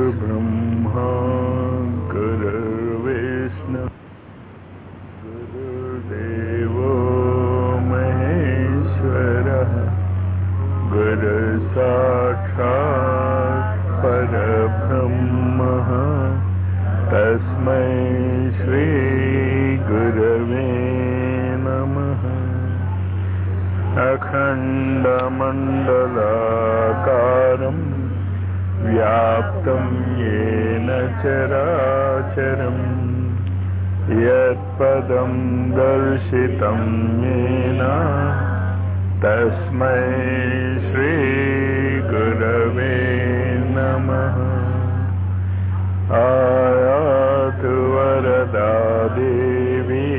गुरुर्ब्रह्मा गुरुर्विष्णु गुरुर्देवो महेश्वरः गुरुसाक्षात् परब्रह्मः तस्मै श्रीगुरवे नमः अखण्डमण्डलाकारम् व्याप्तं येन चराचरम् यत्पदं दर्शितं येन तस्मै श्रीगुरवे नमः आयातु वरदा देवी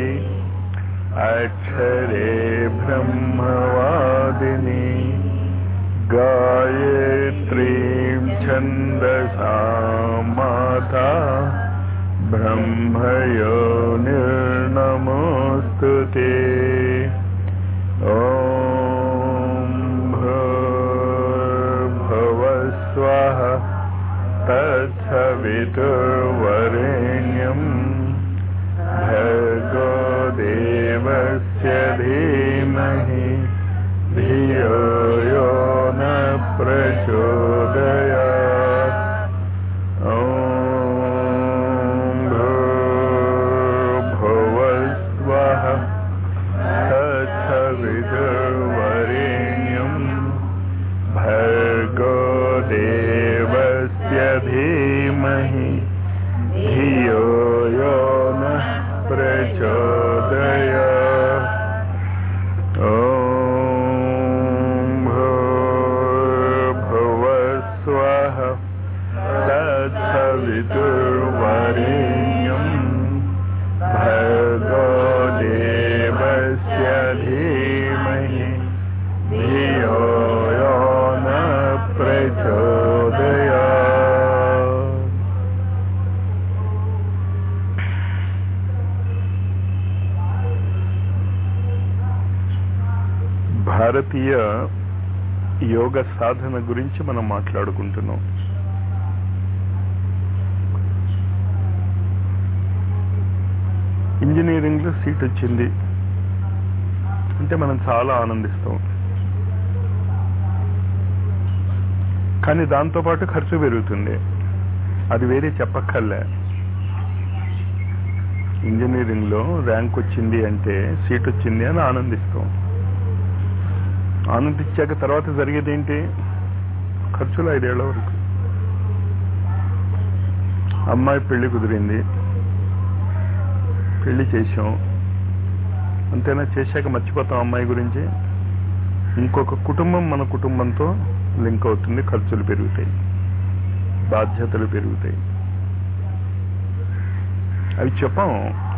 अक्षरे ब्रह्मवादिनी गायत्रीं छन्दसा माता ब्रह्मयोनिर्नमोऽस्तु ते ॐ भूर्भुवस्वः तत्सवितुर्वरेण्यम् भर्गो देवस्य धीमहि धियो यो न प्रचोदयात् ॐ भूर्भुवस्वः तत्सवितुर्वरेण्यम् भर्गो देवस्य धीमहि धियो यो नः प्रचोदयात् ॐ भूर्भुवस्वः तत्सवितुर्वरेण्यम् भर्गो देवस्य धीमहि धियो यो न प्रचोदयात् భారతీయ యోగ సాధన గురించి మనం మాట్లాడుకుంటున్నాం ఇంజనీరింగ్లో సీట్ వచ్చింది అంటే మనం చాలా ఆనందిస్తాం కానీ దాంతోపాటు ఖర్చు పెరుగుతుంది అది వేరే చెప్పక్కర్లే ఇంజనీరింగ్లో ర్యాంక్ వచ్చింది అంటే సీట్ వచ్చింది అని ఆనందిస్తాం ఆనందించాక తర్వాత జరిగేది ఏంటి ఖర్చులు ఐదేళ్ల వరకు అమ్మాయి పెళ్లి కుదిరింది పెళ్లి చేసాం అంతేనా చేశాక మర్చిపోతాం అమ్మాయి గురించి ఇంకొక కుటుంబం మన కుటుంబంతో లింక్ అవుతుంది ఖర్చులు పెరుగుతాయి బాధ్యతలు పెరుగుతాయి అవి చెప్పాం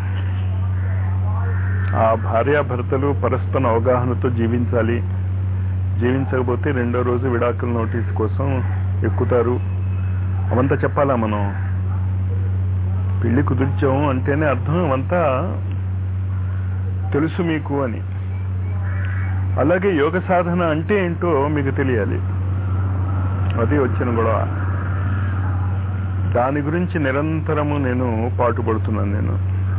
ఆ భార్యాభర్తలు పరస్పర అవగాహనతో జీవించాలి జీవించకపోతే రెండో రోజు విడాకుల నోటీస్ కోసం ఎక్కుతారు అవంతా చెప్పాలా మనం పెళ్లి కుదిర్చాము అంటేనే అర్థం అవంతా తెలుసు మీకు అని అలాగే యోగ సాధన అంటే ఏంటో మీకు తెలియాలి అది వచ్చిన గొడవ దాని గురించి నిరంతరము నేను పాటుపడుతున్నాను నేను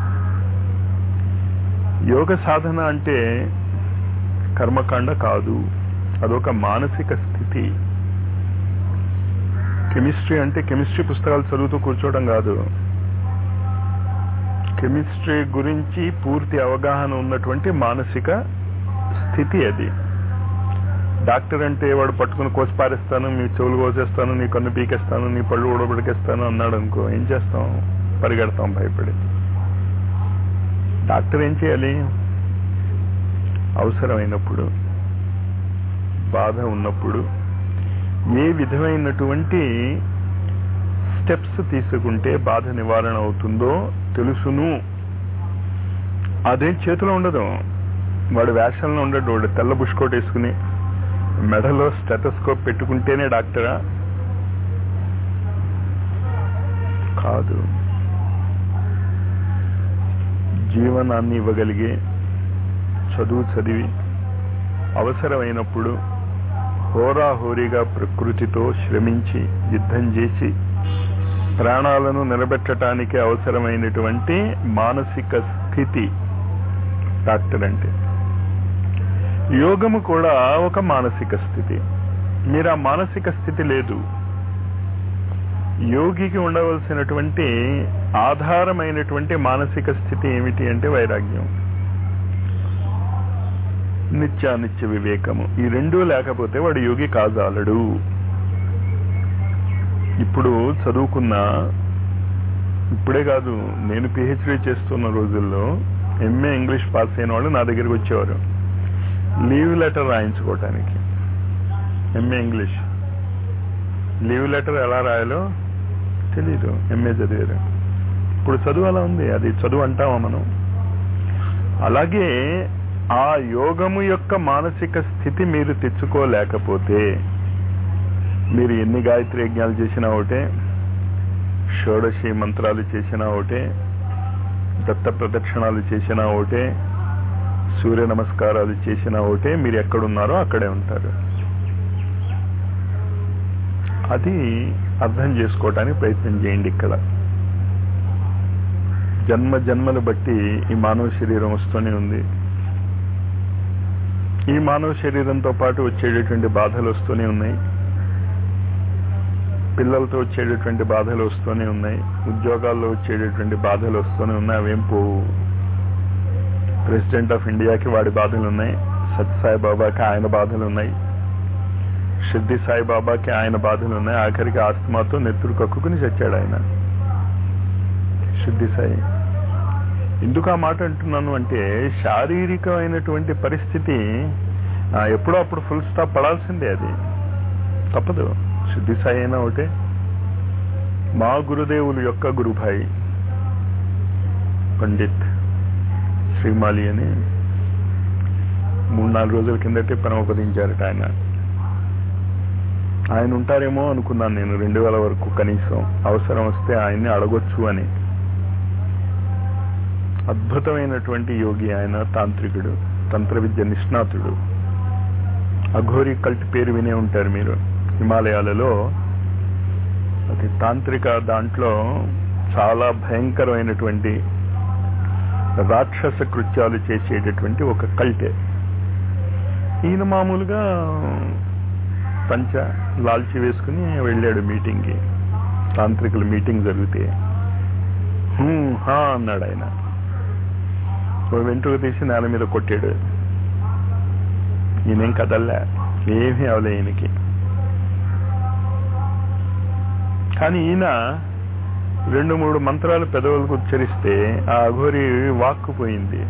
యోగ సాధన అంటే కర్మకాండ కాదు అదొక మానసిక స్థితి కెమిస్ట్రీ అంటే కెమిస్ట్రీ పుస్తకాలు చదువుతూ కూర్చోవడం కాదు కెమిస్ట్రీ గురించి పూర్తి అవగాహన ఉన్నటువంటి మానసిక స్థితి అది డాక్టర్ అంటే వాడు పట్టుకుని కోసి పారేస్తాను మీ చెవులు కోసేస్తాను నీ కన్ను పీకేస్తాను నీ పళ్ళు ఊడబడికేస్తాను అన్నాడు అనుకో ఏం చేస్తాం పరిగెడతాం భయపడి డాక్టర్ ఏం చేయాలి అవసరమైనప్పుడు బాధ ఉన్నప్పుడు ఏ విధమైనటువంటి స్టెప్స్ తీసుకుంటే బాధ నివారణ అవుతుందో తెలుసును అదేం చేతిలో ఉండదు వాడు వేషంలో ఉండడు వాడు తెల్ల బుష్కోట్ వేసుకుని మెడలో స్టెటస్కోప్ పెట్టుకుంటేనే డాక్టరా కాదు జీవనాన్ని ఇవ్వగలిగే చదువు చదివి అవసరమైనప్పుడు హోరాహోరీగా ప్రకృతితో శ్రమించి యుద్ధం చేసి ప్రాణాలను నిలబెట్టడానికి అవసరమైనటువంటి మానసిక స్థితి డాక్టర్ అంటే యోగము కూడా ఒక మానసిక స్థితి మీరు ఆ మానసిక స్థితి లేదు యోగికి ఉండవలసినటువంటి ఆధారమైనటువంటి మానసిక స్థితి ఏమిటి అంటే వైరాగ్యం నిత్యానిత్య వివేకము ఈ రెండూ లేకపోతే వాడు యోగి కాజాలడు ఇప్పుడు చదువుకున్న ఇప్పుడే కాదు నేను పిహెచ్డీ చేస్తున్న రోజుల్లో ఎంఏ ఇంగ్లీష్ పాస్ అయిన వాళ్ళు నా దగ్గరికి వచ్చేవారు లీవ్ లెటర్ రాయించుకోవటానికి ఎంఏ ఇంగ్లీష్ లీవ్ లెటర్ ఎలా రాయాలో తెలీదు ఎంఏ చదివారు ఇప్పుడు చదువు అలా ఉంది అది చదువు అంటామా మనం అలాగే ఆ యోగము యొక్క మానసిక స్థితి మీరు తెచ్చుకోలేకపోతే మీరు ఎన్ని గాయత్రి యజ్ఞాలు చేసినా ఒకటే షోడశి మంత్రాలు చేసినా ఒకటే దత్త ప్రదక్షిణాలు చేసినా ఒకటే సూర్య నమస్కారాలు చేసినా ఒకటే మీరు ఎక్కడున్నారో అక్కడే ఉంటారు అది అర్థం చేసుకోవటానికి ప్రయత్నం చేయండి ఇక్కడ జన్మ జన్మలు బట్టి ఈ మానవ శరీరం వస్తూనే ఉంది ఈ మానవ శరీరంతో పాటు వచ్చేటటువంటి బాధలు వస్తూనే ఉన్నాయి పిల్లలతో వచ్చేటటువంటి బాధలు వస్తూనే ఉన్నాయి ఉద్యోగాల్లో వచ్చేటటువంటి బాధలు వస్తూనే ఉన్నాయి అవేం పోవు ప్రెసిడెంట్ ఆఫ్ ఇండియాకి వాడి బాధలు ఉన్నాయి సత్యసాయి బాబాకి ఆయన బాధలు ఉన్నాయి సిద్ధి సాయిబాబాకి ఆయన బాధలు ఉన్నాయి ఆఖరికి ఆస్తమాతో నెత్తురు కక్కుకుని చచ్చాడు ఆయన సిద్ధి సాయి ఎందుకు ఆ మాట అంటున్నాను అంటే శారీరకమైనటువంటి పరిస్థితి ఆ, ఎప్పుడో అప్పుడు ఫుల్ స్టాప్ పడాల్సిందే అది తప్పదు సిద్ధి సాయి అయినా ఒకటే మా గురుదేవులు యొక్క గురుభాయి పండిత్ శ్రీమాలి అని మూడు నాలుగు రోజుల కిందటే పరమపదించారట ఆయన ఆయన ఉంటారేమో అనుకున్నాను నేను రెండు వేల వరకు కనీసం అవసరం వస్తే ఆయన్ని అడగొచ్చు అని అద్భుతమైనటువంటి యోగి ఆయన తాంత్రికుడు తంత్ర విద్య నిష్ణాతుడు అఘోరి కల్ట్ పేరు వినే ఉంటారు మీరు హిమాలయాలలో అది తాంత్రిక దాంట్లో చాలా భయంకరమైనటువంటి రాక్షస కృత్యాలు చేసేటటువంటి ఒక కల్టే ఈయన మామూలుగా పంచ లాల్చి వేసుకుని వెళ్ళాడు మీటింగ్కి తాంత్రికుల మీటింగ్ జరిగితే "హూ, హా అన్నాడు ఆయన ఓ వెంట్రుక తీసి నేల మీద కొట్టాడు ఈయనేం కదల్లా ఏమీ అవలే ఈయనకి కానీ ఈయన రెండు మూడు మంత్రాలు పెదవులకు ఉచ్చరిస్తే ఆ అఘోరి వాక్కుపోయింది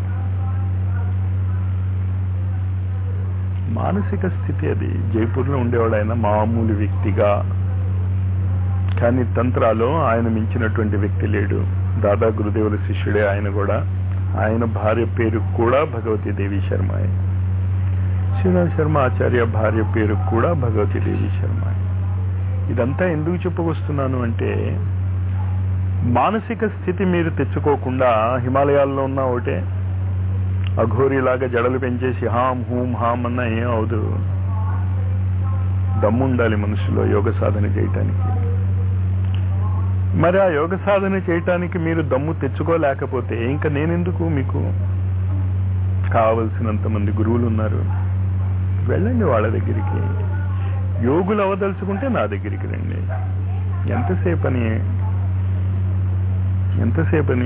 మానసిక స్థితి అది జైపూర్లో ఉండేవాడు ఆయన మామూలు వ్యక్తిగా కానీ తంత్రాలో ఆయన మించినటువంటి వ్యక్తి లేడు దాదా గురుదేవుల శిష్యుడే ఆయన కూడా ఆయన భార్య పేరు కూడా భగవతి దేవి శర్మ శ్రీనాథ్ శర్మ ఆచార్య భార్య పేరు కూడా భగవతి దేవి శర్మ ఇదంతా ఎందుకు చెప్పుకొస్తున్నాను అంటే మానసిక స్థితి మీరు తెచ్చుకోకుండా హిమాలయాల్లో ఉన్న ఒకటే అఘోరిలాగా జడలు పెంచేసి హాం హూం హాం అన్న ఏం అవదు దమ్ముండాలి మనుషులో యోగ సాధన చేయటానికి మరి ఆ యోగ సాధన చేయటానికి మీరు దమ్ము తెచ్చుకోలేకపోతే ఇంకా నేనెందుకు మీకు కావలసినంత మంది గురువులు ఉన్నారు వెళ్ళండి వాళ్ళ దగ్గరికి యోగులు అవదలుచుకుంటే నా దగ్గరికి రండి ఎంతసేపని ఎంతసేపని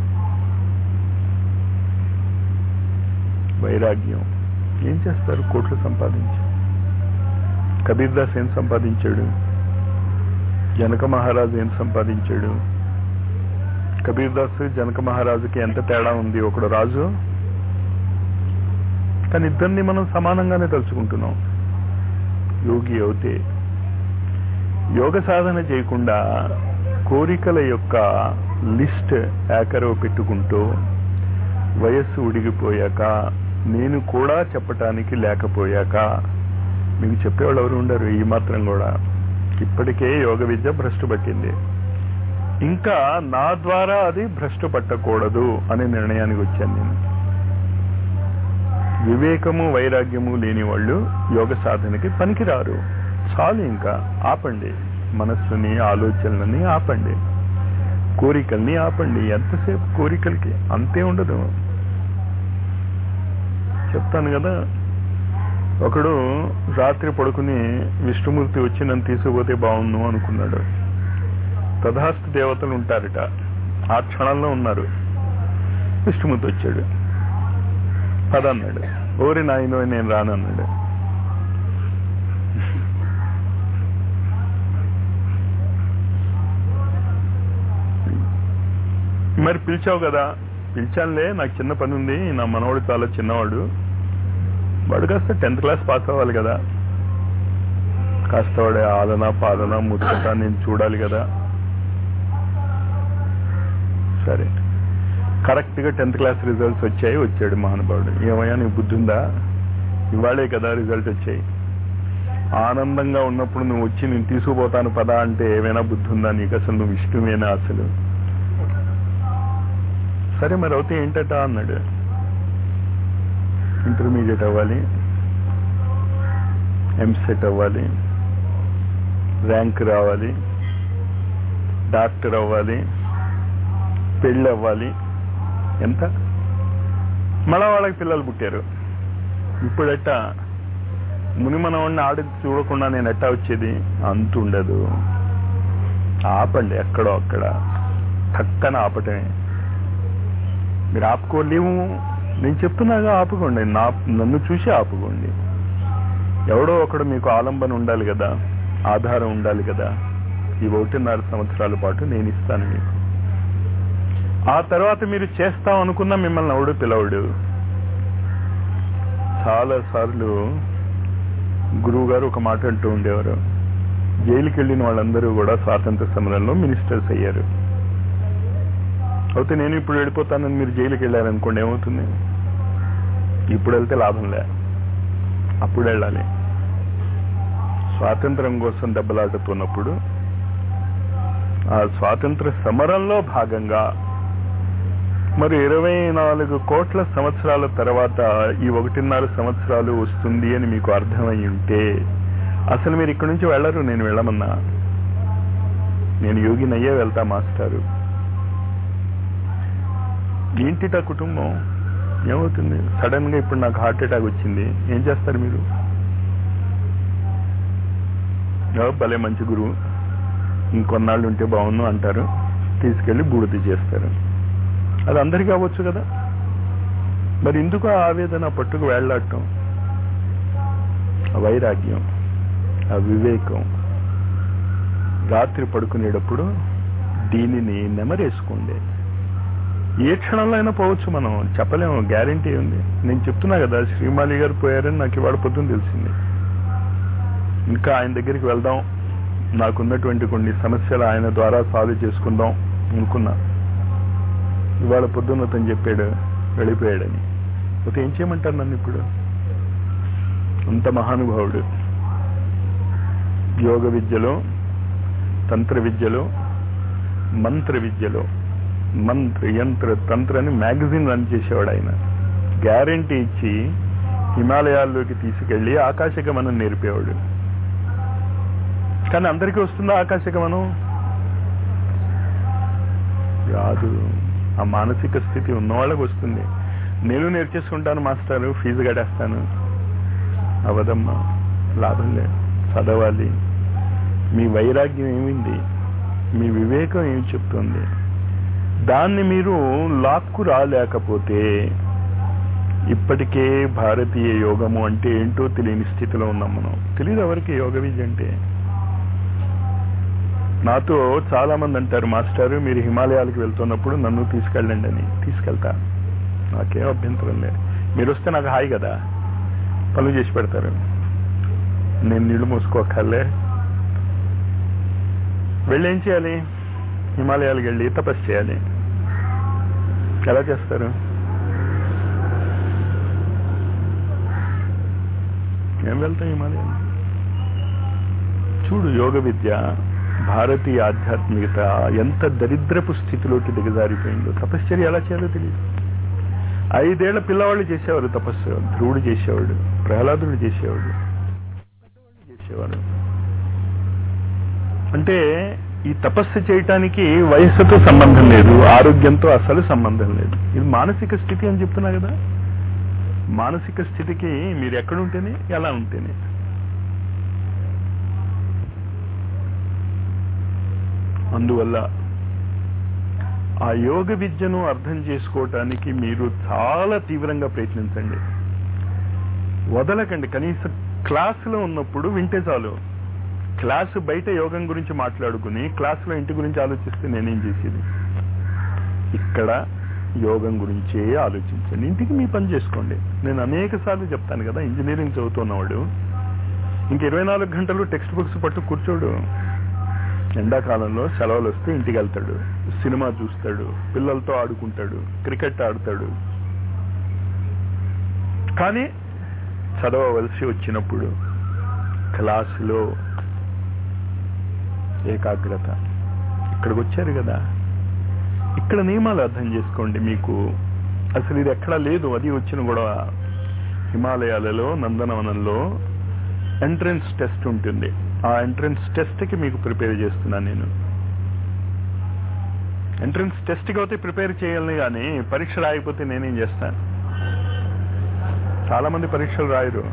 వైరాగ్యం ఏం చేస్తారు కోట్లు సంపాదించి కబీర్ దాస్ ఏం సంపాదించాడు జనక మహారాజు ఏం సంపాదించాడు కబీర్ దాస్ జనక మహారాజుకి ఎంత తేడా ఉంది ఒకడు రాజు కానీ ఇద్దరిని మనం సమానంగానే తలుచుకుంటున్నాం యోగి అవుతే యోగ సాధన చేయకుండా కోరికల యొక్క లిస్ట్ ఏకరవ పెట్టుకుంటూ వయస్సు ఉడిగిపోయాక నేను కూడా చెప్పటానికి లేకపోయాక మీకు చెప్పేవాళ్ళు ఎవరు ఉండరు ఈ మాత్రం కూడా ఇప్పటికే యోగ విద్య భ్రష్టు పట్టింది ఇంకా నా ద్వారా అది భ్రష్టు పట్టకూడదు అనే నిర్ణయానికి వచ్చాను నేను వివేకము వైరాగ్యము లేని వాళ్ళు యోగ సాధనకి పనికిరారు చాలు ఇంకా ఆపండి మనస్సుని ఆలోచనలని ఆపండి కోరికల్ని ఆపండి ఎంతసేపు కోరికలకి అంతే ఉండదు చెప్తాను కదా ఒకడు రాత్రి పడుకుని విష్ణుమూర్తి వచ్చి నన్ను తీసుకుపోతే బాగుండు అనుకున్నాడు తథాస్తు దేవతలు ఉంటారట ఆ క్షణంలో ఉన్నారు విష్ణుమూర్తి వచ్చాడు పదన్నాడు ఓరి నాయనో నేను రానన్నాడు మరి పిలిచావు కదా పిలిచానులే నాకు చిన్న పని ఉంది నా మనవాడు చాలా చిన్నవాడు వాడు కాస్త టెన్త్ క్లాస్ పాస్ అవ్వాలి కదా కాస్త వాడి ఆలన పాలన ముచ్చట నేను చూడాలి కదా సరే కరెక్ట్ గా టెన్త్ క్లాస్ రిజల్ట్స్ వచ్చాయి వచ్చాడు మహానుభావుడు ఏమయ్యా నీకు బుద్ధి ఉందా ఇవాళే కదా రిజల్ట్ వచ్చాయి ఆనందంగా ఉన్నప్పుడు నువ్వు వచ్చి నేను తీసుకుపోతాను పదా అంటే ఏమైనా బుద్ధి ఉందా నీకు అసలు నువ్వు ఇష్టమేనా అసలు సరే మరి అవుతే ఏంటట అన్నాడు ఇంటర్మీడియట్ అవ్వాలి ఎంసెట్ అవ్వాలి ర్యాంక్ రావాలి డాక్టర్ అవ్వాలి పెళ్ళి అవ్వాలి ఎంత మళ్ళా వాళ్ళకి పిల్లలు పుట్టారు ఇప్పుడెట్ట ముని మనవాడిని ఆడి చూడకుండా నేను ఎట్టా వచ్చేది అంత ఉండదు ఆపండి ఎక్కడో అక్కడ చక్కన ఆపటమే మీరు ఆపుకోలేము నేను చెప్తున్నాగా ఆపుకోండి నా నన్ను చూసి ఆపుకోండి ఎవడో ఒకడు మీకు ఆలంబన ఉండాలి కదా ఆధారం ఉండాలి కదా ఈ ఒకటిన్నర సంవత్సరాల పాటు నేను ఇస్తాను మీకు ఆ తర్వాత మీరు చేస్తాం అనుకున్న మిమ్మల్ని ఎవడు పిలవడు చాలా సార్లు గురువు గారు ఒక మాట అంటూ ఉండేవారు జైలుకి వెళ్ళిన వాళ్ళందరూ కూడా స్వాతంత్ర సమరంలో మినిస్టర్స్ అయ్యారు అయితే నేను ఇప్పుడు వెళ్ళిపోతానని మీరు జైలుకి వెళ్ళారనుకోండి ఏమవుతుంది ఇప్పుడు వెళ్తే లాభం లే అప్పుడు వెళ్ళాలి స్వాతంత్రం కోసం దెబ్బలాడుతున్నప్పుడు ఆ స్వాతంత్ర సమరంలో భాగంగా మరి ఇరవై నాలుగు కోట్ల సంవత్సరాల తర్వాత ఈ ఒకటిన్నర సంవత్సరాలు వస్తుంది అని మీకు అర్థమై ఉంటే అసలు మీరు ఇక్కడి నుంచి వెళ్ళరు నేను వెళ్ళమన్నా నేను యోగినయ్యే వెళ్తా మాస్టారు ఏంటిట కుటుంబం ఏమవుతుంది సడన్ గా ఇప్పుడు నాకు హార్ట్ అటాక్ వచ్చింది ఏం చేస్తారు మీరు ఓ, భలే మంచి గురువు ఇంకొన్నాళ్ళు ఉంటే బాగుండు అంటారు తీసుకెళ్లి బూడిద చేస్తారు అది అందరికీ అవ్వచ్చు కదా మరి ఎందుకు ఆ ఆవేదన పట్టుకు వేళ్లాడటం ఆ వైరాగ్యం ఆ వివేకం రాత్రి పడుకునేటప్పుడు దీనిని నెమరేసుకోండి ఏ క్షణంలో అయినా పోవచ్చు మనం చెప్పలేము గ్యారంటీ ఉంది నేను చెప్తున్నా కదా శ్రీమాలి గారు పోయారని నాకు ఇవాళ పొద్దున్న తెలిసింది ఇంకా ఆయన దగ్గరికి వెళ్దాం నాకున్నటువంటి కొన్ని సమస్యలు ఆయన ద్వారా సాల్వ్ చేసుకుందాం అనుకున్నా ఇవాళ పొద్దున్న అతను చెప్పాడు వెళ్ళిపోయాడని అయితే ఏం చేయమంటారు నన్ను ఇప్పుడు అంత మహానుభావుడు యోగ విద్యలో తంత్ర విద్యలో మంత్ర విద్యలో మంత్ర యంత్ర తంత్ర అని మ్యాగజైన్ రన్ చేసేవాడు ఆయన గ్యారంటీ ఇచ్చి హిమాలయాల్లోకి తీసుకెళ్లి ఆకాశగమనం నేర్పేవాడు కానీ అందరికీ వస్తుందా ఆకాశగమనం రాదు ఆ మానసిక స్థితి ఉన్న వాళ్ళకి వస్తుంది నేను నేర్చేసుకుంటాను మాస్టారు ఫీజు కట్టేస్తాను అవదమ్మా లాభం లేదు చదవాలి మీ వైరాగ్యం ఏమింది మీ వివేకం ఏమి చెప్తుంది దాన్ని మీరు లాక్కు రాలేకపోతే ఇప్పటికే భారతీయ యోగము అంటే ఏంటో తెలియని స్థితిలో ఉన్నాం మనం తెలియదు ఎవరికి యోగ విద్య అంటే నాతో చాలా మంది అంటారు మాస్టారు మీరు హిమాలయాలకు వెళ్తున్నప్పుడు నన్ను తీసుకెళ్ళండి అని తీసుకెళ్తా నాకేం అభ్యంతరం లేదు మీరు వస్తే నాకు హాయి కదా పనులు చేసి పెడతారు నేను నీళ్లు మూసుకోకర్లే వెళ్ళి ఏం చేయాలి హిమాలయాలకు వెళ్ళి తపస్సు చేయాలి ఎలా చేస్తారు ఏం వెళ్తాం హిమాలయాలు చూడు యోగ విద్య భారతీయ ఆధ్యాత్మికత ఎంత దరిద్రపు స్థితిలోకి దిగజారిపోయిందో తపశ్చర్య ఎలా చేయాలో తెలియదు ఐదేళ్ల పిల్లవాళ్ళు చేసేవారు తపస్సు ధ్రువుడు చేసేవాడు ప్రహ్లాదుడు చేసేవాడు చేసేవాడు అంటే ఈ తపస్సు చేయటానికి వయస్సుతో సంబంధం లేదు ఆరోగ్యంతో అసలు సంబంధం లేదు ఇది మానసిక స్థితి అని చెప్తున్నా కదా మానసిక స్థితికి మీరు ఎక్కడ ఉంటేనే ఎలా ఉంటేనే అందువల్ల ఆ యోగ విద్యను అర్థం చేసుకోవటానికి మీరు చాలా తీవ్రంగా ప్రయత్నించండి వదలకండి కనీసం క్లాసులో ఉన్నప్పుడు వింటే చాలు క్లాసు బయట యోగం గురించి మాట్లాడుకుని క్లాసులో ఇంటి గురించి ఆలోచిస్తే నేనేం చేసేది ఇక్కడ యోగం గురించే ఆలోచించండి ఇంటికి మీ పని చేసుకోండి నేను అనేక సార్లు చెప్తాను కదా ఇంజనీరింగ్ చదువుతున్నవాడు ఇంక ఇరవై నాలుగు గంటలు టెక్స్ట్ బుక్స్ పట్టు కూర్చోడు ఎండాకాలంలో సెలవులు వస్తే ఇంటికి వెళ్తాడు సినిమా చూస్తాడు పిల్లలతో ఆడుకుంటాడు క్రికెట్ ఆడతాడు కానీ చదవవలసి వచ్చినప్పుడు క్లాసులో ఏకాగ్రత ఇక్కడికి వచ్చారు కదా ఇక్కడ నియమాలు అర్థం చేసుకోండి మీకు అసలు ఇది ఎక్కడా లేదు అది వచ్చిన గొడవ హిమాలయాలలో నందనవనంలో ఎంట్రన్స్ టెస్ట్ ఉంటుంది ఆ ఎంట్రన్స్ టెస్ట్ కి మీకు ప్రిపేర్ చేస్తున్నాను నేను ఎంట్రన్స్ టెస్ట్ కి అయితే ప్రిపేర్ చేయాలని కానీ పరీక్ష రాయకపోతే నేనేం చేస్తాను చాలా మంది పరీక్షలు రాయరు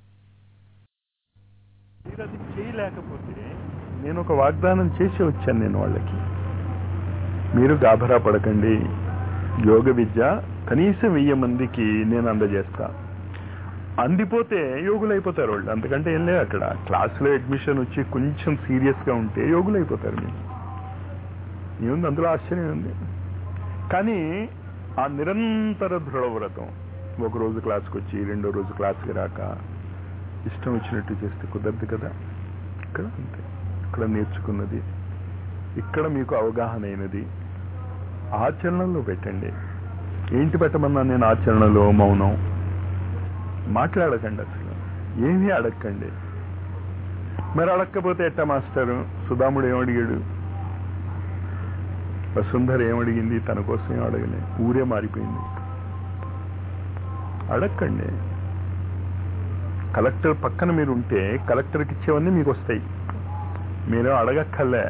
మీరు అది చేయలేకపోతే నేను ఒక వాగ్దానం చేసి వచ్చాను నేను వాళ్ళకి మీరు గాభరా పడకండి యోగ విద్య కనీసం వెయ్యి మందికి నేను అందజేస్తా అందిపోతే యోగులు అయిపోతారు వాళ్ళు అంతకంటే ఏం లేదు అక్కడ క్లాసులో అడ్మిషన్ వచ్చి కొంచెం సీరియస్ గా ఉంటే యోగులు అయిపోతారు మీరు ఏముంది అందులో ఆశ్చర్యం ఉంది కానీ ఆ నిరంతర దృఢవ్రతం ఒక రోజు క్లాస్కి వచ్చి రెండో రోజు క్లాస్కి రాక ఇష్టం వచ్చినట్టు చేస్తే కుదరదు కదా ఇక్కడ అంతే ఇక్కడ నేర్చుకున్నది ఇక్కడ మీకు అవగాహన అయినది ఆచరణలో పెట్టండి ఏంటి పెట్టమన్నా నేను ఆచరణలో మౌనం మాట్లాడకండి అసలు ఏమీ అడగకండి మరి అడగకపోతే ఎట్ట మాస్టరు సుధాముడు ఏమడిగాడు వసుంధర ఏమడిగింది తన కోసం ఏం అడగలే ఊరే మారిపోయింది అడగండి కలెక్టర్ పక్కన మీరు ఉంటే కలెక్టర్కి ఇచ్చేవన్నీ మీకు వస్తాయి మీరు అడగక్కర్లే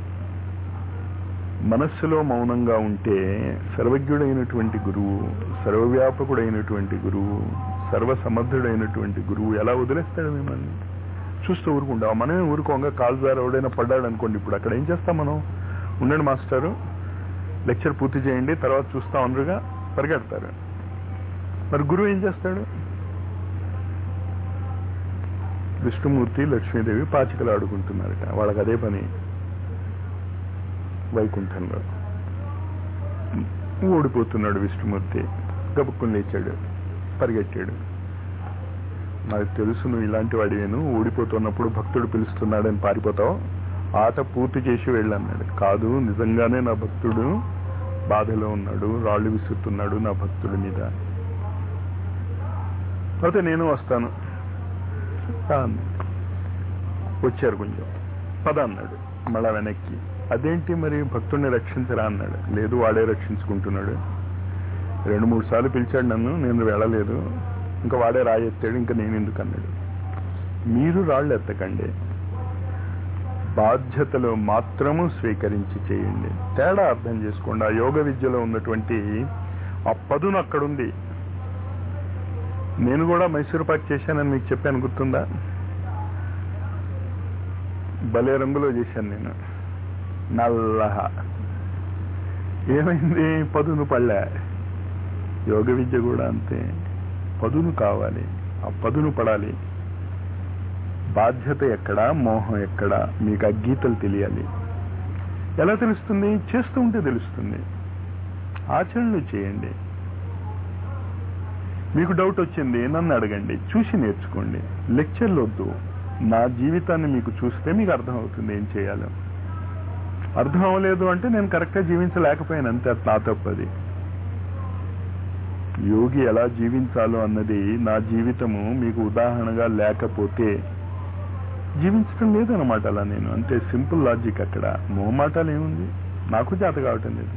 మనస్సులో మౌనంగా ఉంటే సర్వజ్ఞుడైనటువంటి గురువు సర్వవ్యాపకుడైనటువంటి గురువు సర్వసమర్థుడైనటువంటి గురువు ఎలా వదిలేస్తాడు మిమ్మల్ని చూస్తూ ఊరుకుంటాం మనమే ఊరుకోంగా కాలు ద్వారా ఎవడైనా పడ్డాడు అనుకోండి ఇప్పుడు అక్కడ ఏం చేస్తాం మనం ఉండండి మాస్టారు లెక్చర్ పూర్తి చేయండి తర్వాత చూస్తాం అందరుగా పరిగెడతారు మరి గురువు ఏం చేస్తాడు విష్ణుమూర్తి లక్ష్మీదేవి పాచికలు ఆడుకుంటున్నారట వాళ్ళకి అదే పని వైకుంఠంలో ఓడిపోతున్నాడు విష్ణుమూర్తి గబుక్కుని లేచాడు పరిగెట్టాడు నాకు తెలుసు నువ్వు ఇలాంటి వాడివేను ఓడిపోతున్నప్పుడు భక్తుడు పిలుస్తున్నాడని పారిపోతావు ఆట పూర్తి చేసి వెళ్ళన్నాడు కాదు నిజంగానే నా భక్తుడు బాధలో ఉన్నాడు రాళ్ళు విసురుతున్నాడు నా భక్తుడి మీద అయితే నేను వస్తాను అంది. వచ్చారు కొంచెం పద అన్నాడు మళ్ళా వెనక్కి అదేంటి మరి భక్తుడిని రక్షించరా అన్నాడు లేదు వాడే రక్షించుకుంటున్నాడు రెండు మూడు సార్లు పిలిచాడు నన్ను నేను వెళ్ళలేదు ఇంకా వాడే రాయి ఎత్తాడు ఇంకా నేను ఎందుకు అన్నాడు మీరు రాళ్ళు ఎత్తకండి బాధ్యతలు మాత్రము స్వీకరించి చేయండి తేడా అర్థం చేసుకోండి ఆ యోగ విద్యలో ఉన్నటువంటి ఆ పదును అక్కడుంది నేను కూడా మైసూరు పాక్ చేశానని మీకు చెప్పాను గుర్తుందా భలే రంగులో చేశాను నేను నల్లహ ఏమైంది పదును పళ్ళా యోగ విద్య కూడా అంతే పదును కావాలి ఆ పదును పడాలి బాధ్యత ఎక్కడా మోహం ఎక్కడా మీకు ఆ గీతలు తెలియాలి ఎలా తెలుస్తుంది చేస్తూ ఉంటే తెలుస్తుంది ఆచరణలు చేయండి మీకు డౌట్ వచ్చింది నన్ను అడగండి చూసి నేర్చుకోండి లెక్చర్లు వద్దు నా జీవితాన్ని మీకు చూస్తే మీకు అర్థం అవుతుంది ఏం చేయాలో అర్థం అవ్వలేదు అంటే నేను కరెక్ట్గా జీవించలేకపోయాను అంతే అది నా తప్పది యోగి ఎలా జీవించాలో అన్నది నా జీవితము మీకు ఉదాహరణగా లేకపోతే జీవించడం లేదన్నమాట అలా నేను అంతే సింపుల్ లాజిక్ అక్కడ మొహమాటాలు ఏముంది నాకు చేత కావటం లేదు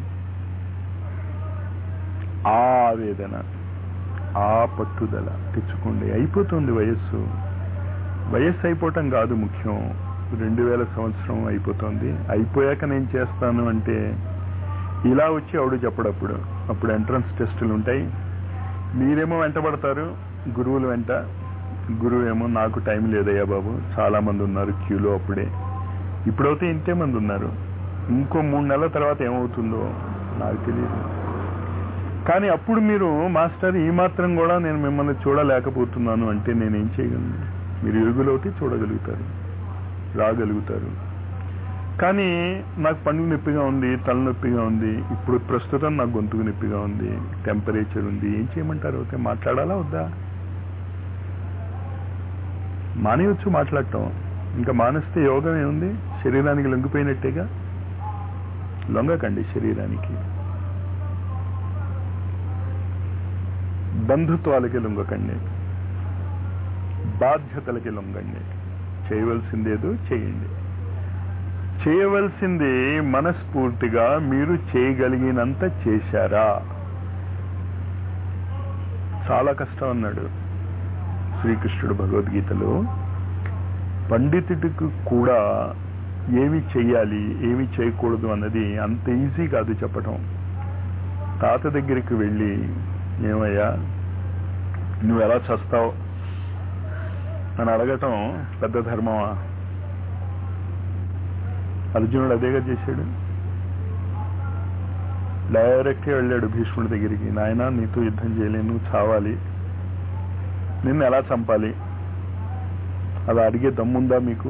ఆ ఆవేదన ఆ పట్టుదల తెచ్చుకోండి అయిపోతుంది వయస్సు వయస్సు అయిపోవటం కాదు ముఖ్యం రెండు వేల సంవత్సరం అయిపోతుంది అయిపోయాక నేను చేస్తాను అంటే ఇలా వచ్చి ఆవిడ చెప్పడప్పుడు అప్పుడు ఎంట్రన్స్ టెస్టులు ఉంటాయి మీరేమో వెంటబడతారు గురువులు వెంట గురువు ఏమో నాకు టైం లేదయ్యా బాబు చాలా మంది ఉన్నారు క్యూలో అప్పుడే ఇప్పుడైతే ఇంతే మంది ఉన్నారు ఇంకో మూడు నెలల తర్వాత ఏమవుతుందో నాకు తెలియదు కానీ అప్పుడు మీరు మాస్టర్ ఈ మాత్రం కూడా నేను మిమ్మల్ని చూడలేకపోతున్నాను అంటే నేనేం చేయగలను మీరు ఇరుగులవుతే చూడగలుగుతారు రాగలుగుతారు కానీ నాకు పండు నొప్పిగా ఉంది తలనొప్పిగా ఉంది ఇప్పుడు ప్రస్తుతం నాకు గొంతుకు నొప్పిగా ఉంది టెంపరేచర్ ఉంది ఏం చేయమంటారు అయితే మాట్లాడాలా వద్దా మానేయచ్చు మాట్లాడటం ఇంకా మానేస్తే యోగం ఏముంది శరీరానికి లొంగిపోయినట్టేగా లొంగకండి శరీరానికి బంధుత్వాలకి లొంగకండి బాధ్యతలకి లొంగండి చేయవలసిందేదో చేయండి చేయవలసింది మనస్ఫూర్తిగా మీరు చేయగలిగినంత చేశారా చాలా కష్టం అన్నాడు శ్రీకృష్ణుడు భగవద్గీతలో పండితుడికి కూడా ఏమి చెయ్యాలి ఏమి చేయకూడదు అన్నది అంత ఈజీ కాదు చెప్పటం తాత దగ్గరికి వెళ్ళి ఏమయ్యా నువ్వు ఎలా చస్తావు అని అడగటం పెద్ద ధర్మమా అర్జునుడు అదేగా చేశాడు డైరెక్ట్గా వెళ్ళాడు భీష్ముడి దగ్గరికి నాయన నీతో యుద్ధం చేయలేను నువ్వు చావాలి నిన్ను ఎలా చంపాలి అది అడిగే దమ్ముందా మీకు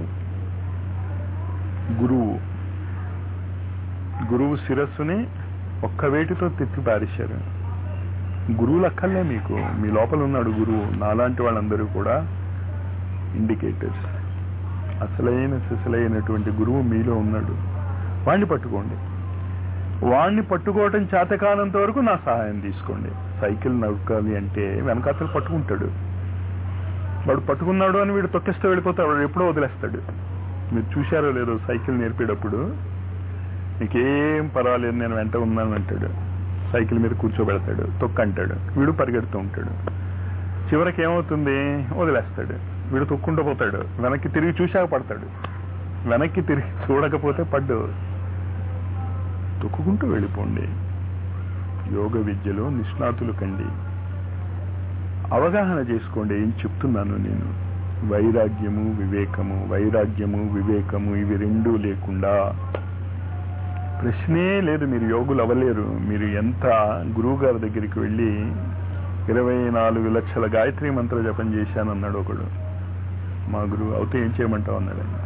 గురువు గురువు శిరస్సుని ఒక్క వేటితో తిప్పి పారేశారు గురువులు అక్కర్లే మీకు మీ లోపల ఉన్నాడు గురువు నాలాంటి వాళ్ళందరూ కూడా ఇండికేటర్స్ అసలైన సిసలైనటువంటి గురువు మీలో ఉన్నాడు వాణ్ణి పట్టుకోండి వాణ్ణి పట్టుకోవటం చేతకాలంత వరకు నా సహాయం తీసుకోండి సైకిల్ నవ్వుకాలి అంటే వెనకాతలు పట్టుకుంటాడు వాడు పట్టుకున్నాడు అని వీడు తొక్కేస్తే వెళ్ళిపోతాడు వాడు ఎప్పుడో వదిలేస్తాడు మీరు చూశారో లేదో సైకిల్ నేర్పేటప్పుడు నీకేం పర్వాలేదు నేను వెంట ఉన్నాను అంటాడు సైకిల్ మీద కూర్చోబెడతాడు తొక్కంటాడు వీడు పరిగెడుతూ ఉంటాడు చివరికి ఏమవుతుంది వదిలేస్తాడు వీడు తొక్కుంటూ పోతాడు వెనక్కి తిరిగి చూశాక పడతాడు వెనక్కి తిరిగి చూడకపోతే పడ్డు తొక్కుకుంటూ వెళ్ళిపోండి యోగ విద్యలో నిష్ణాతులు కండి అవగాహన చేసుకోండి ఏం చెప్తున్నాను నేను వైరాగ్యము వివేకము వైరాగ్యము వివేకము ఇవి రెండూ లేకుండా ప్రశ్నే లేదు మీరు యోగులు అవ్వలేరు మీరు ఎంత గురువు గారి దగ్గరికి వెళ్ళి ఇరవై నాలుగు లక్షల గాయత్రి మంత్ర జపం చేశానన్నాడు ఒకడు మా గురువు అవుతే ఏం చేయమంటావు అన్నాడు ఆయన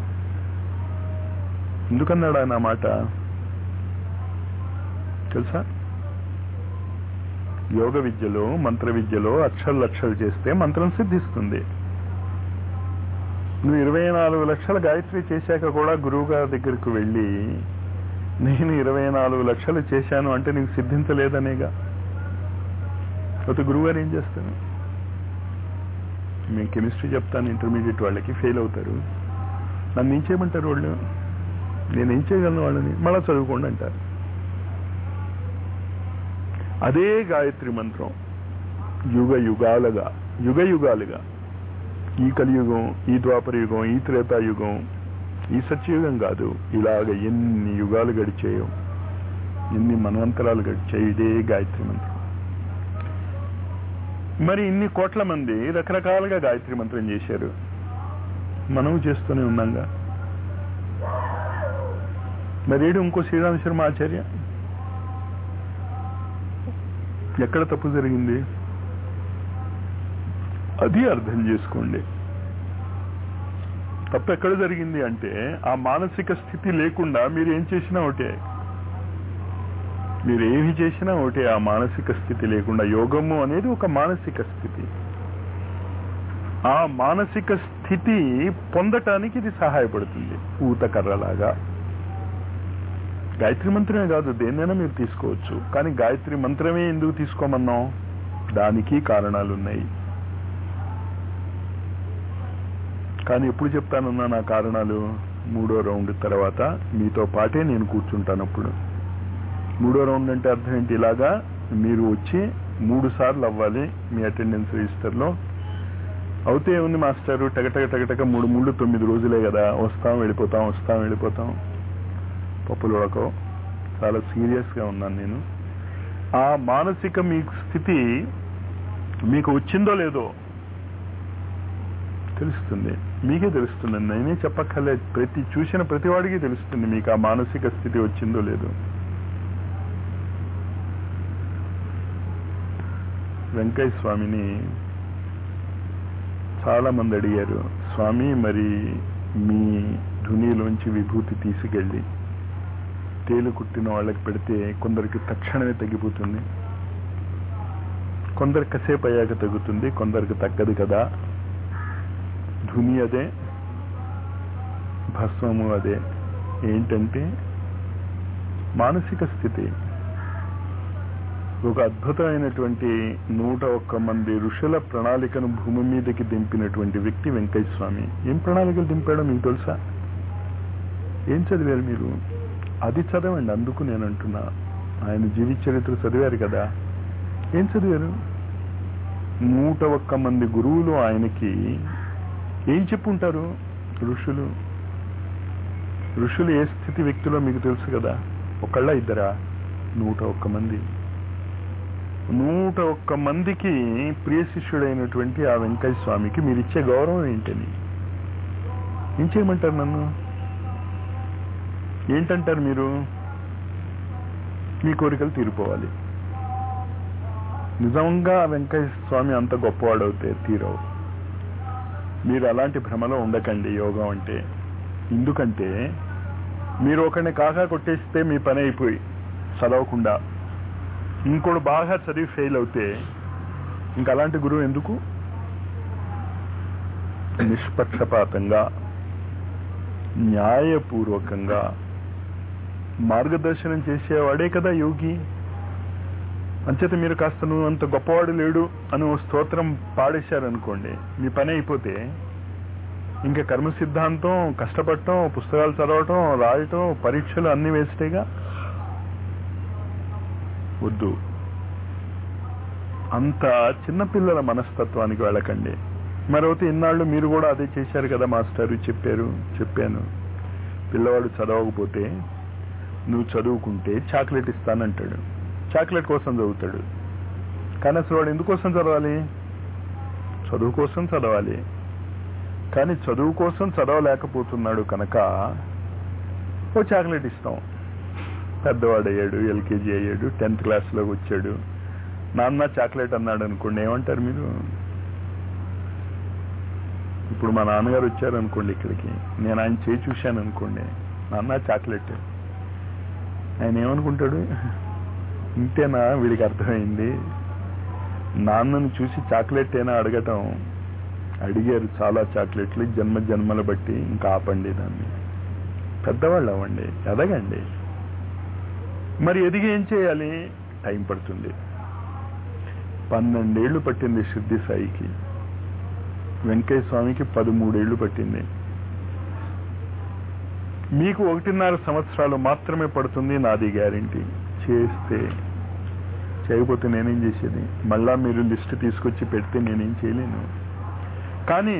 ఎందుకన్నాడు ఆయన ఆ మాట తెలుసా యోగ విద్యలో మంత్ర విద్యలో అక్షలు లక్షలు చేస్తే మంత్రం సిద్ధిస్తుంది నువ్వు ఇరవై నాలుగు లక్షల గాయత్రి చేశాక కూడా గురువు గారి దగ్గరకు వెళ్ళి నేను ఇరవై నాలుగు లక్షలు చేశాను అంటే నీకు సిద్ధించలేదనేగా లేకపోతే గురువు గారు ఏం చేస్తారు మేము కెమిస్ట్రీ చెప్తాను ఇంటర్మీడియట్ వాళ్ళకి ఫెయిల్ అవుతారు నన్ను ఏం చేయమంటారు వాళ్ళు నేనేం చేయగలను వాళ్ళని మళ్ళా చదువుకోండి అంటారు అదే గాయత్రి మంత్రం యుగ యుగాలుగా యుగ యుగాలుగా ఈ కలియుగం ఈ ద్వాపర యుగం ఈ త్రేతాయుగం ఈ సత్యయుగం కాదు ఇలాగ ఎన్ని యుగాలు గడిచాయో ఎన్ని మన్వంతరాలు గడిచాయి ఇదే గాయత్రి మంత్రం మరి ఇన్ని కోట్ల మంది రకరకాలుగా గాయత్రి మంత్రం చేశారు మనం చేస్తూనే ఉన్నాంగా మరి ఏడు ఇంకో శ్రీరామ శర్మ ఆచార్య ఎక్కడ తప్పు జరిగింది అది అర్థం చేసుకోండి తప్పు ఎక్కడ జరిగింది అంటే ఆ మానసిక స్థితి లేకుండా మీరు ఏం చేసినా ఒకటే మీరు ఏమి చేసినా ఒకటే ఆ మానసిక స్థితి లేకుండా యోగము అనేది ఒక మానసిక స్థితి ఆ మానసిక స్థితి పొందటానికి ఇది సహాయపడుతుంది ఊతకర్రలాగా గాయత్రి మంత్రమే కాదు దేన్నైనా మీరు తీసుకోవచ్చు కానీ గాయత్రి మంత్రమే ఎందుకు తీసుకోమన్నాం దానికి కారణాలు ఉన్నాయి కానీ ఎప్పుడు చెప్తానన్నా నా కారణాలు మూడో రౌండ్ తర్వాత మీతో పాటే నేను కూర్చుంటాను అప్పుడు మూడో రౌండ్ అంటే అర్థం ఏంటి ఇలాగా మీరు వచ్చి మూడు సార్లు అవ్వాలి మీ అటెండెన్స్ రిజిస్టర్లో అవుతే ఉంది మాస్టారు టగటగ టగటగ మూడు మూడు తొమ్మిది రోజులే కదా వస్తాం వెళ్ళిపోతాం వస్తాం వెళ్ళిపోతాం పప్పులు ఉడకవు చాలా సీరియస్గా ఉన్నాను నేను ఆ మానసిక మీ స్థితి మీకు వచ్చిందో లేదో తెలుస్తుంది మీకే తెలుస్తుంది నేనే చెప్పక్కర్లేదు ప్రతి చూసిన ప్రతి వాడికి తెలుస్తుంది మీకు ఆ మానసిక స్థితి వచ్చిందో లేదో వెంకయ్య స్వామిని చాలా మంది అడిగారు స్వామి మరి మీ ధునిలోంచి విభూతి తీసుకెళ్ళి తేలు కుట్టిన వాళ్ళకి పెడితే కొందరికి తక్షణమే తగ్గిపోతుంది కొందరికి కాసేపు అయ్యాక తగ్గుతుంది కొందరికి తగ్గదు కదా ధుని అదే భస్మము అదే ఏంటంటే మానసిక స్థితి ఒక అద్భుతమైనటువంటి నూట ఒక్క మంది ఋషుల ప్రణాళికను భూమి మీదకి దింపినటువంటి వ్యక్తి వెంకయ్య స్వామి ఏం ప్రణాళికలు దింపాడో మీకు తెలుసా ఏం చదివారు మీరు అది చదవండి అందుకు నేను అంటున్నా ఆయన జీవిత చరిత్ర చదివారు కదా ఏం చదివారు నూట ఒక్క మంది గురువులు ఆయనకి ఏం చెప్పుంటారు ఋషులు ఋషులు ఏ స్థితి వ్యక్తులో మీకు తెలుసు కదా ఒకళ్ళ ఇద్దరా నూట ఒక్క మంది నూట ఒక్క మందికి ప్రియ శిష్యుడైనటువంటి ఆ వెంకయ్య స్వామికి మీరు ఇచ్చే గౌరవం ఏంటని ఏం చేయమంటారు నన్ను ఏంటంటారు మీరు మీ కోరికలు తీరిపోవాలి నిజంగా వెంకయ్య స్వామి అంత గొప్పవాడవుతే తీరవు మీరు అలాంటి భ్రమలో ఉండకండి యోగం అంటే ఎందుకంటే మీరు ఒకరిని కాకా కొట్టేస్తే మీ పని అయిపోయి చదవకుండా ఇంకోటి బాగా చదివి ఫెయిల్ అవుతే ఇంకా అలాంటి గురువు ఎందుకు నిష్పక్షపాతంగా న్యాయపూర్వకంగా మార్గదర్శనం చేసేవాడే కదా యోగి అంచేత మీరు కాస్త నువ్వు అంత గొప్పవాడు లేడు అని ఓ స్తోత్రం పాడేశారనుకోండి మీ పని అయిపోతే ఇంకా కర్మ సిద్ధాంతం కష్టపడటం పుస్తకాలు చదవటం రాయటం పరీక్షలు అన్ని వేస్టేగా వద్దు అంత చిన్నపిల్లల మనస్తత్వానికి వెళ్ళకండి మరొకటి ఇన్నాళ్ళు మీరు కూడా అదే చేశారు కదా మాస్టారు చెప్పారు చెప్పాను పిల్లవాడు చదవకపోతే నువ్వు చదువుకుంటే చాక్లెట్ ఇస్తానంటాడు చాక్లెట్ కోసం చదువుతాడు కానీ అసలు వాడు ఎందుకోసం చదవాలి చదువు కోసం చదవాలి కానీ చదువు కోసం చదవలేకపోతున్నాడు కనుక ఓ చాక్లెట్ ఇస్తాం పెద్దవాడు అయ్యాడు ఎల్కేజీ అయ్యాడు టెన్త్ క్లాస్లోకి వచ్చాడు నాన్న చాక్లెట్ అన్నాడు అనుకోండి ఏమంటారు మీరు ఇప్పుడు మా నాన్నగారు వచ్చారు అనుకోండి ఇక్కడికి నేను ఆయన చేయి చూశాను అనుకోండి నాన్న చాక్లెట్ ఆయన ఏమనుకుంటాడు ఇంతేనా వీడికి అర్థమైంది నాన్నను చూసి చాక్లెట్ అయినా అడగటం అడిగారు చాలా చాక్లెట్లు జన్మ జన్మల బట్టి ఇంకా ఆపండి దాన్ని పెద్దవాళ్ళు అవ్వండి ఎదగండి మరి ఎదిగి ఏం చేయాలి టైం పడుతుంది పన్నెండేళ్లు పట్టింది సిద్ధి సాయికి వెంకయ్య స్వామికి పదమూడేళ్లు పట్టింది మీకు ఒకటిన్నర సంవత్సరాలు మాత్రమే పడుతుంది నాది గ్యారంటీ చేస్తే చేయకపోతే నేనేం చేసేది మళ్ళా మీరు లిస్ట్ తీసుకొచ్చి పెడితే నేనేం చేయలేను కానీ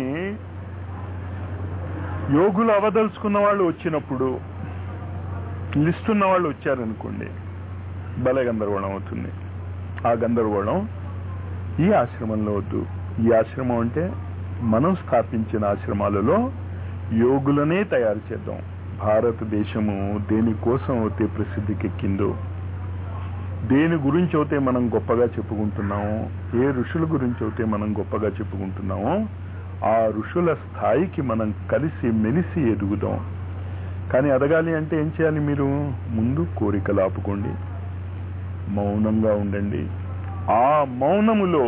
యోగులు అవదలుచుకున్న వాళ్ళు వచ్చినప్పుడు లిస్ట్ ఉన్న వాళ్ళు వచ్చారనుకోండి బల గందరగోళం అవుతుంది ఆ గందరగోళం ఈ ఆశ్రమంలో వద్దు ఈ ఆశ్రమం అంటే మనం స్థాపించిన ఆశ్రమాలలో యోగులనే తయారు చేద్దాం భారతదేశము దేనికోసం అయితే ప్రసిద్ధికెక్కిందో దేని గురించి అయితే మనం గొప్పగా చెప్పుకుంటున్నామో ఏ ఋషుల గురించి అయితే మనం గొప్పగా చెప్పుకుంటున్నామో ఆ ఋషుల స్థాయికి మనం కలిసి మెలిసి ఎదుగుదాం కానీ ఎదగాలి అంటే ఏం చేయాలి మీరు ముందు కోరికలు ఆపుకోండి మౌనంగా ఉండండి ఆ మౌనములో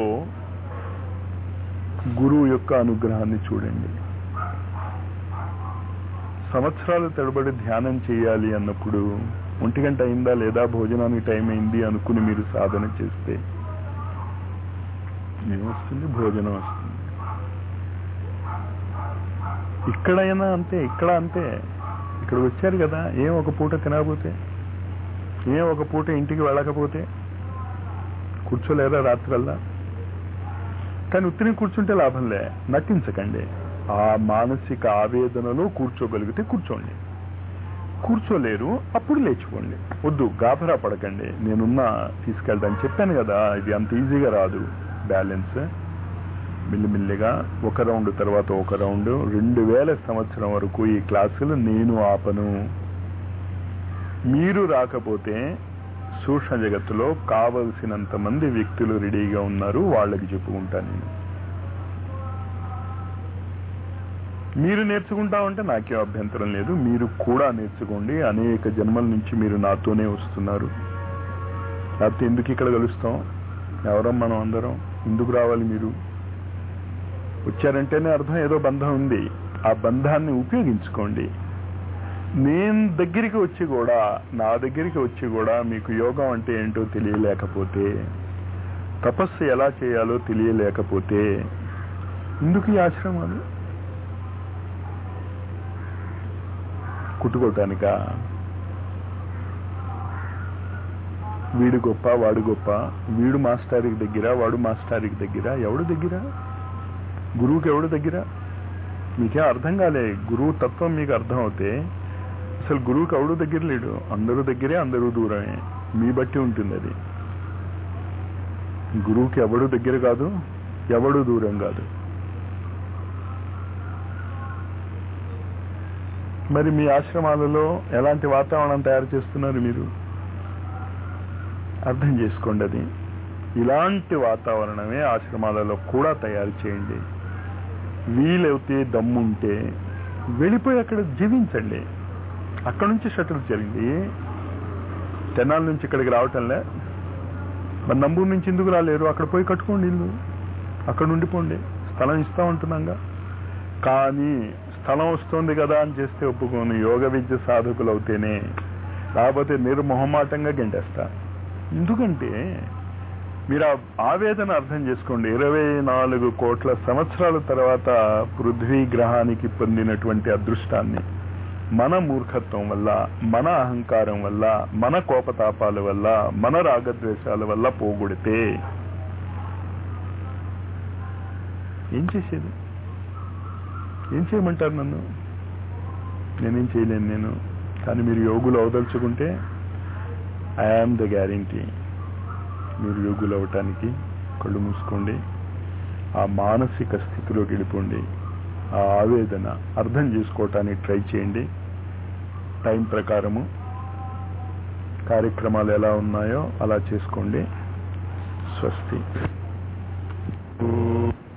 గురువు యొక్క అనుగ్రహాన్ని చూడండి సంవత్సరాలు తడబడి ధ్యానం చేయాలి అన్నప్పుడు ఒంటి గంట అయిందా లేదా భోజనానికి టైం అయింది అనుకుని మీరు సాధన చేస్తే ఏమొస్తుంది భోజనం వస్తుంది ఇక్కడైనా అంతే ఇక్కడ అంతే ఇక్కడ వచ్చారు కదా ఏం ఒక పూట తినకపోతే ఏం ఒక పూట ఇంటికి వెళ్ళకపోతే కూర్చోలేరా రాత్రల్లా కానీ ఉత్తిని కూర్చుంటే లాభంలే నటించకండి ఆ మానసిక ఆవేదనలో కూర్చోగలిగితే కూర్చోండి కూర్చోలేరు అప్పుడు లేచిపోండి వద్దు గాభరా పడకండి నేనున్నా తీసుకెళ్తాను చెప్పాను కదా ఇది అంత ఈజీగా రాదు బ్యాలెన్స్ మిల్లిమిల్లిగా ఒక రౌండ్ తర్వాత ఒక రౌండ్ రెండు వేల సంవత్సరం వరకు ఈ క్లాసులు నేను ఆపను మీరు రాకపోతే సూక్ష్మ జగత్తులో కావలసినంత మంది వ్యక్తులు రెడీగా ఉన్నారు వాళ్ళకి చెప్పుకుంటాను నేను మీరు నేర్చుకుంటా ఉంటే నాకేం అభ్యంతరం లేదు మీరు కూడా నేర్చుకోండి అనేక జన్మల నుంచి మీరు నాతోనే వస్తున్నారు లేకపోతే ఎందుకు ఇక్కడ కలుస్తాం ఎవరం మనం అందరం ఎందుకు రావాలి మీరు వచ్చారంటేనే అర్థం ఏదో బంధం ఉంది ఆ బంధాన్ని ఉపయోగించుకోండి నేను దగ్గరికి వచ్చి కూడా నా దగ్గరికి వచ్చి కూడా మీకు యోగం అంటే ఏంటో తెలియలేకపోతే తపస్సు ఎలా చేయాలో తెలియలేకపోతే ఎందుకు ఈ ఆశ్రమాలు కుట్టుకోవటానిక వీడు గొప్ప వాడు గొప్ప వీడు మాస్టారికి దగ్గర వాడు మాస్టారికి దగ్గర ఎవడు దగ్గర గురువుకి ఎవడు దగ్గర మీకేం అర్థం కాలే గురువు తత్వం మీకు అర్థం అవుతే అసలు గురువుకి ఎవడు దగ్గర లేడు అందరూ దగ్గరే అందరూ దూరమే మీ బట్టి ఉంటుంది అది గురువుకి ఎవడు దగ్గర కాదు ఎవడు దూరం కాదు మరి మీ ఆశ్రమాలలో ఎలాంటి వాతావరణం తయారు చేస్తున్నారు మీరు అర్థం చేసుకోండి అది ఇలాంటి వాతావరణమే ఆశ్రమాలలో కూడా తయారు చేయండి వీలైతే దమ్ముంటే వెళ్ళిపోయి అక్కడ జీవించండి అక్కడ నుంచి షటిల్ చేయండి తెనాల నుంచి ఇక్కడికి రావటంలే మరి నంబూరు నుంచి ఎందుకు రాలేరు అక్కడ పోయి కట్టుకోండి ఇల్లు అక్కడ ఉండిపోండి స్థలం ఇస్తా ఉంటున్నాగా కానీ స్థలం వస్తుంది కదా అని చేస్తే ఒప్పుకోను యోగ విద్య సాధకులు అవుతేనే లేకపోతే నిర్మొహమాటంగా గెంటేస్తా ఎందుకంటే మీరు ఆ ఆవేదన అర్థం చేసుకోండి ఇరవై నాలుగు కోట్ల సంవత్సరాల తర్వాత పృథ్వీ గ్రహానికి పొందినటువంటి అదృష్టాన్ని మన మూర్ఖత్వం వల్ల మన అహంకారం వల్ల మన కోపతాపాల వల్ల మన రాగద్వేషాల వల్ల పోగొడితే ఏం చేసేది ఏం చేయమంటారు నన్ను నేనేం చేయలేను నేను కానీ మీరు యోగులు అవదలుచుకుంటే ఐఆమ్ ద గ్యారంటీ మీరు యోగులు అవటానికి కళ్ళు మూసుకోండి ఆ మానసిక స్థితిలోకి వెళ్ళిపోండి ఆ ఆవేదన అర్థం చేసుకోవటానికి ట్రై చేయండి టైం ప్రకారము కార్యక్రమాలు ఎలా ఉన్నాయో అలా చేసుకోండి స్వస్తి